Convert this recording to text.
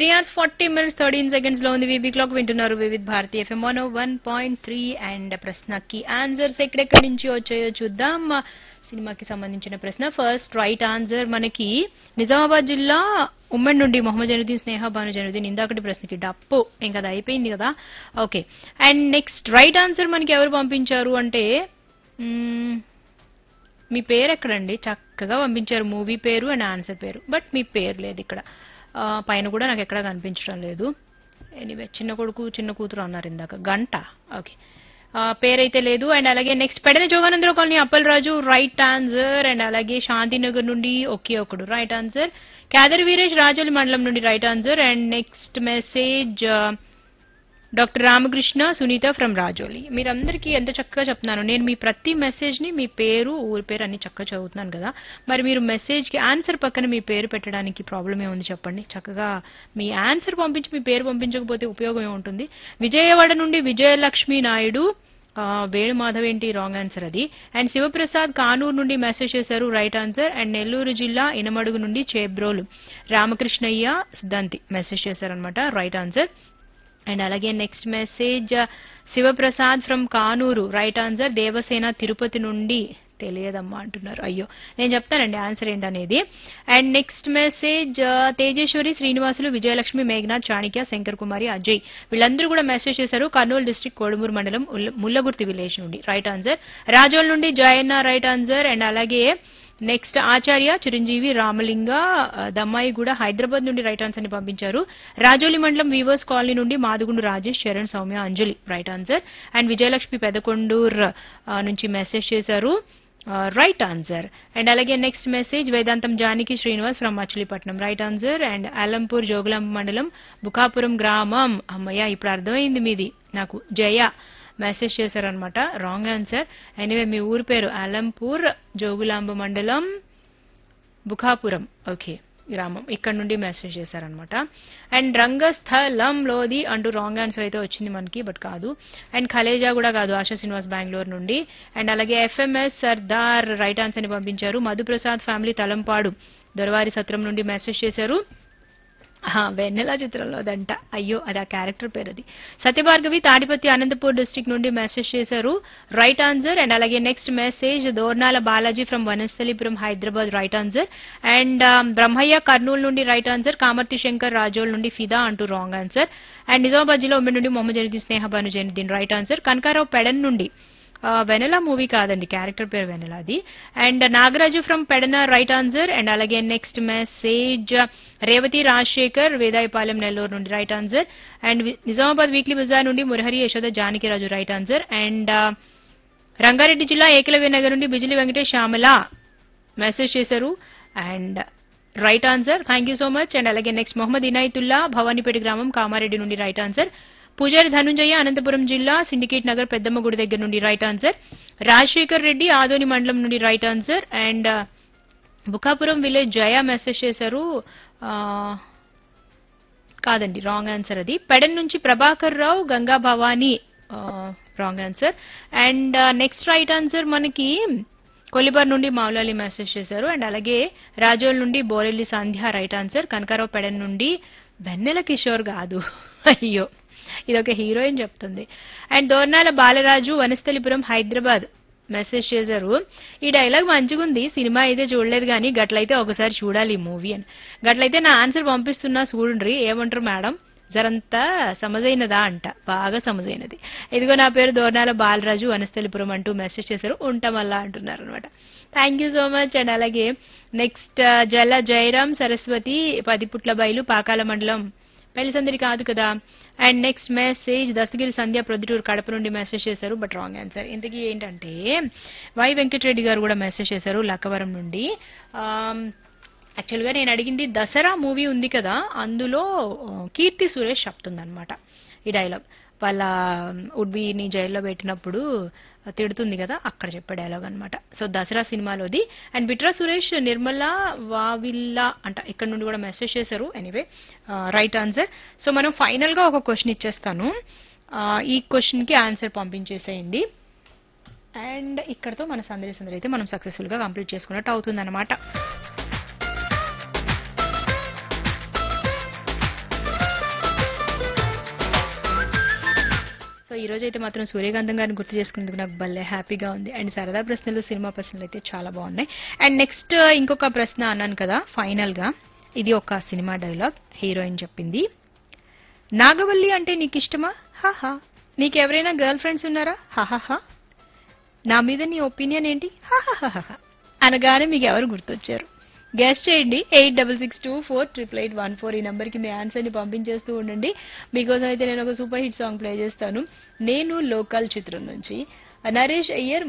three hours forty minutes thirteen seconds లో ఉంది VB clock వింటున్నారు Vividh Bharati FM one one point three and ప్రశ్నకి answers ఎక్కడెక్కడి నుంచి వచ్చాయో చూద్దాం సినిమాకి సంబంధించిన ప్రశ్న ఫస్ట్ రైట్ ఆన్సర్ మనకి నిజామాబాద్ జిల్లా ఉమ్మడి నుండి మొహమ్మద్ జనుద్దీన్ స్నేహ భాను జనుద్దీన్ ఇందాకటి ప్రశ్నకి డప్పు ఇంకా అది అయిపోయింది కదా okay and next right answer మనకి ఎవరు పంపించారు అంటే మ్మ్, మీ పేరు ఎక్కడండి చక్కగా పంపించారు మూవీ పేరు అండ్ ఆన్సర్ పేరు బట్ మీ పేరు లేదు ఇక్కడ ఆ, పైన కూడా నాకు ఎక్కడా కనిపించడం లేదు ఎనీవే చిన్న కొడుకు చిన్న కూతురు అన్నారు ఇందాక గంట ఓకే ఆ, పేరైతే లేదు అండ్ అలాగే next Pedana Joganandarao colony Appalaraju right answer and అలాగే శాంతినగర్ నుండి ఒకే ఒకడు రైట్ ఆన్సర్ క్యాదర్ వీరేష్ రాజోలి మండలం నుండి right answer and next message doctor Ramakrishna Sunitha from Rajoli మీరందరికీ ఎంత చక్కగా చెప్తున్నాను నేను మీ ప్రతి మెసేజ్ ని మీ పేరు ఊరి పేరు అన్ని చక్కగా చదువుతున్నాను కదా మరి మీరు మెసేజ్ కి ఆన్సర్ పక్కన మీ పేరు పెట్టడానికి ప్రాబ్లం ఏముంది చెప్పండి చక్కగా మీ ఆన్సర్ పంపించి మీ పేరు పంపించకపోతే ఉపయోగం ఏముంటుంది విజయవాడ నుండి విజయలక్ష్మి నాయుడు ఆ, వేణు మాధవ్ ఏంటి రాంగ్ ఆన్సర్ అది అండ్ శివప్రసాద్ కానూరు నుండి మెసేజ్ చేశారు రైట్ ఆన్సర్ అండ్ నెల్లూరు జిల్లా ఇనమడుగు నుండి చేబ్రోలు రామకృష్ణయ్య సిద్ధాంతి మెసేజ్ చేశారనమాట రైట్ ఆన్సర్ అండ్ అలాగే next message Shivaprasad from Kanuru right answer Devasena Tirupati నుండి తెలియదమ్మా అంటున్నారు అయ్యో నేను చెప్తానండి ఆన్సర్ ఏంటనేది and next message Tejeswari Srinivasulu Vijayalakshmi Meghanath Chanakya Shankar Kumari Ajay వీళ్ళందరూ కూడా మెసేజ్ చేశారు కర్నూలు డిస్టిక్ కోడుమూరు మండలం ఉల్ల- ముల్లగుర్తి విలేజ్ నుండి రైట్ ఆన్సర్ రాజోల్ నుండి జయన్న రైట్ ఆన్సర్ అండ్ అలాగే నెక్స్ట్ ఆచార్య చిరంజీవి రామలింగ ఆ, దమ్మాయి కూడా హైదరాబాద్ నుండి రైట్ ఆన్సర్ ని పంపించారు రాజోలి మండలం వీవర్స్ కాలనీ నుండి Madugundu Rajesh Charan Soumya Anjali right answer and Vijayalakshmi Pedakondur ఆ, నుంచి మెసేజ్ చేశారు రైట్ ఆన్సర్ అండ్ అలాగే next message Vedantam Janaki Srinivas from Machilipatnam right answer and Alampur Jogulamba మండలం బుకాపురం గ్రామం అమ్మయ్య ఇప్పుడు అర్థమైంది మీది నాకు జయ మెసేజ్ చేశారనమాట రాంగ్ ఆన్సర్ ఎనీవే మీ ఊరి పేరు అలంపూర్ జోగులాంబ మండలం బుఖాపురం ఓకే గ్రామం ఇక్కడ నుండి మెసేజ్ చేశారనమాట అండ్ రంగస్థలంలోది అంటూ రాంగ్ ఆన్సర్ అయితే వచ్చింది మనకి బట్ కాదు అండ్ ఖలేజా కూడా కాదు ఆశా శ్రీనివాస్ బెంగళూరు నుండి అండ్ అలాగే ఎఫ్ఎంఎస్ సర్దార్ రైట్ ఆన్సర్ ని పంపించారు మధుప్రసాద్ ఫ్యామిలీ తలంపాడు దొరవారి సత్రం నుండి మెసేజ్ చేశారు ఆహా, వెన్నెల చిత్రంలోదంట అయ్యో అది ఆ క్యారెక్టర్ పేరు అది సత్యభార్గవి తాడిపత్రి అనంతపూర్ డిస్టిక్ నుండి మెసేజ్ చేశారు రైట్ ఆన్సర్ అండ్ అలాగే next message Dornala Balaji from Vanasthalipuram Hyderabad right answer and Brahmayya Kurnool నుండి రైట్ ఆన్సర్ కామర్తి శంకర్ రాజోల్ నుండి ఫిదా అంటూ రాంగ్ ఆన్సర్ అండ్ నిజామాబాద్ జిల్లా ఉమ్మడి నుండి మొహమ్మద్ జనుద్దీన్ స్నేహ భాను జైనుద్దీన్ రైట్ ఆన్సర్ కనకారావు పెడన్ నుండి ఆ, వెనెల మూవీ కాదండి క్యారెక్టర్ పేరు వెనెల అది and Nagaraju from Pedana right answer and అలాగే నెక్స్ట్ మెసేజ్ రేవతి రాజశేఖర్ వేదాయపాలెం నెల్లూరు నుండి రైట్ ఆన్సర్ అండ్ వి- నిజామాబాద్ వీక్లీ బజార్ నుండి Murahari Yashoda Janakiraju right answer and Rangareddy జిల్లా ఏకలవ్య నగర్ నుండి బిజిలి వెంకటేష్ శ్యామల మెసేజ్ చేశారు and right answer thank you so much and అలాగే నెక్స్ట్ మొహమ్మద్ ఇనాయతుల్లా భవానీపేట గ్రామం కామారెడ్డి నుండి రైట్ ఆన్సర్ పూజారి ధనుంజయ అనంతపురం జిల్లా సిండికేట్ నగర్ పెద్దమ్మ గుడి దగ్గర నుండి రైట్ ఆన్సర్ రాజశేఖర్ రెడ్డి ఆదోని మండలం నుండి right answer and Bukapuram village Jaya message చేశారు ఆ, కాదండి రాంగ్ ఆన్సర్ అది పెడన్ నుంచి Prabhakar Rao Ganga Bhavani wrong answer and next right answer మనకి కొలిబార్ నుండి మౌలాలి మెసేజ్ చేశారు అండ్ అలాగే రాజోల్ నుండి బోరెల్లి సంధ్య రైట్ ఆన్సర్ కనకారావు పెడన్ నుండి వెన్నెల కిషోర్ కాదు అయ్యో ఇదొక హీరోయిన్ చెప్తుంది అండ్ దోర్నాల బాలరాజు వనస్థలిపురం హైదరాబాద్ మెసేజ్ చేశారు ఈ డైలాగ్ మంచిగుంది సినిమా అయితే చూడలేదు కానీ గట్లయితే ఒకసారి చూడాలి ఈ మూవీ అని గట్లయితే నా ఆన్సర్ పంపిస్తున్నా చూడండి ఏమంటారు మేడం జరంతా సమజైనదా అంట బాగా సమజైనది ఇదిగో నా పేరు దోర్నాల బాలరాజు వనస్థలిపురం అంటూ మెసేజ్ చేశారు ఉంటామల్లా అంటున్నారు అనమాట thank you so much and అలాగే నెక్స్ట్ జల జయరాం సరస్వతి పదిపుట్ల బయలు పాకాల మండలం పెళ్లిసందరి కాదు కదా and next message Dastagiri Sandhya Proddatur Kadapa నుండి మెసేజ్ చేశారు బట్ రాంగ్ ఆన్సర్ ఇంతకీ ఏంటంటే వై వెంకటరెడ్డి గారు కూడా మెసేజ్ చేశారు లక్కవరం నుండి యాక్చువల్గా నేను అడిగింది దసరా మూవీ ఉంది కదా అందులో ఆ, కీర్తి సురేష్ చెప్తుందన్నమాట ఈ డైలాగ్ వాళ్ళ ఉడ్బీని జైల్లో పెట్టినప్పుడు తిడుతుంది కదా అక్కడ చెప్పే డైలాగ్ అన్నమాట సో దసరా సినిమాలోది అండ్ బిట్రా సురేష్ నిర్మల వావిల్లా అంట ఇక్కడ నుండి కూడా మెసేజ్ చేశారు ఎనీవే రైట్ ఆన్సర్ సో మనం ఫైనల్ గా ఒక క్వశ్చన్ ఇచ్చేస్తాను ఆ, ఈ క్వశ్చన్ కి ఆన్సర్ పంపించేసేయండి అండ్ ఇక్కడతో మన సందడి సందడి అయితే మనం సక్సెస్ఫుల్ గా కంప్లీట్ చేసుకున్నట్టు అవుతుంది ఈ రోజు అయితే మాత్రం సూర్యకాంతం గారిని గుర్తు చేసుకునేందుకు నాకు భలే హ్యాపీగా ఉంది అండ్ సరదా ప్రశ్నలు సినిమా ప్రశ్నలు అయితే చాలా బాగున్నాయి అండ్ నెక్స్ట్ ఇంకొక ప్రశ్న అన్నాను కదా ఫైనల్ గా ఇది ఒక సినిమా డైలాగ్ హీరోయిన్ చెప్పింది నాగవల్లి అంటే నీకు ఇష్టమా హాహా నీకెవరైనా గర్ల్ ఫ్రెండ్స్ ఉన్నారా హాహాహా నా మీద నీ ఒపీనియన్ ఏంటి హాహాహాహా అనగానే మీకు ఎవరు గుర్తొచ్చారు గెస్ట్ చేయండి eight double six two four triple eight one four ఈ నెంబర్కి మీ ఆన్సర్ని పంపించేస్తూ ఉండండి మీకోసం అయితే నేను ఒక సూపర్ హిట్ సాంగ్ ప్లే చేస్తాను నేను లోకల్ చిత్రం నుంచి నరేష్ అయ్యర్